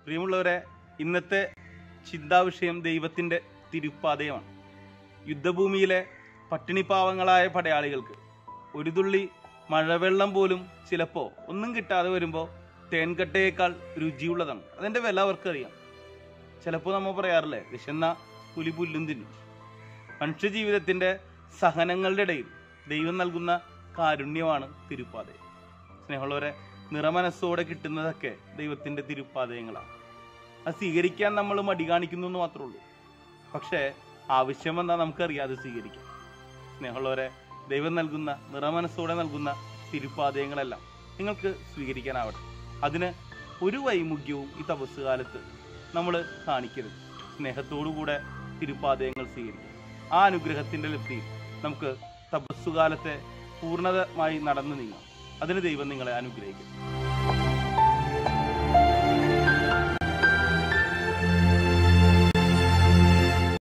പ്രിയമുള്ളവരെ ഇന്നത്തെ ചിന്താവിഷയം ദൈവത്തിൻ്റെ തിരുപ്പാതയമാണ് യുദ്ധഭൂമിയിലെ പട്ടിണിപ്പാവങ്ങളായ പടയാളികൾക്ക് ഒരു തുള്ളി മഴവെള്ളം പോലും ചിലപ്പോൾ ഒന്നും കിട്ടാതെ വരുമ്പോൾ തേൻകട്ടയേക്കാൾ രുചിയുള്ളതാണ് അതിൻ്റെ വില അവർക്കറിയാം ചിലപ്പോൾ നമ്മൾ പറയാറില്ലേ വിശന്ന പുലി പുല്ലും തിന്നും മനുഷ്യജീവിതത്തിൻ്റെ സഹനങ്ങളുടെ ഇടയിൽ ദൈവം നൽകുന്ന കാരുണ്യമാണ് തിരുപ്പാതയം സ്നേഹമുള്ളവരെ നിറമനസ്സോടെ കിട്ടുന്നതൊക്കെ ദൈവത്തിൻ്റെ തിരുപ്പാതയങ്ങളാണ് അത് സ്വീകരിക്കാൻ നമ്മൾ മടി കാണിക്കുന്നു എന്ന് മാത്രമേ ഉള്ളൂ പക്ഷേ ആവശ്യം വന്നാൽ നമുക്കറിയാതെ സ്വീകരിക്കാം സ്നേഹമുള്ളവരെ ദൈവം നൽകുന്ന നിറമനസ്സോടെ നൽകുന്ന തിരുപ്പാതയങ്ങളെല്ലാം നിങ്ങൾക്ക് സ്വീകരിക്കാനാവട്ടെ അതിന് ഒരു വൈമുഖ്യവും ഈ തപസ് കാലത്ത് നമ്മൾ കാണിക്കരുത് സ്നേഹത്തോടുകൂടെ തിരുപ്പാതയങ്ങൾ സ്വീകരിക്കും ആ അനുഗ്രഹത്തിൻ്റെ ലബ്ധിയിൽ നമുക്ക് തപസ്സുകാലത്തെ പൂർണ്ണതമായി നടന്നു നീങ്ങാം അതിന് ദൈവം നിങ്ങളെ അനുഗ്രഹിക്കും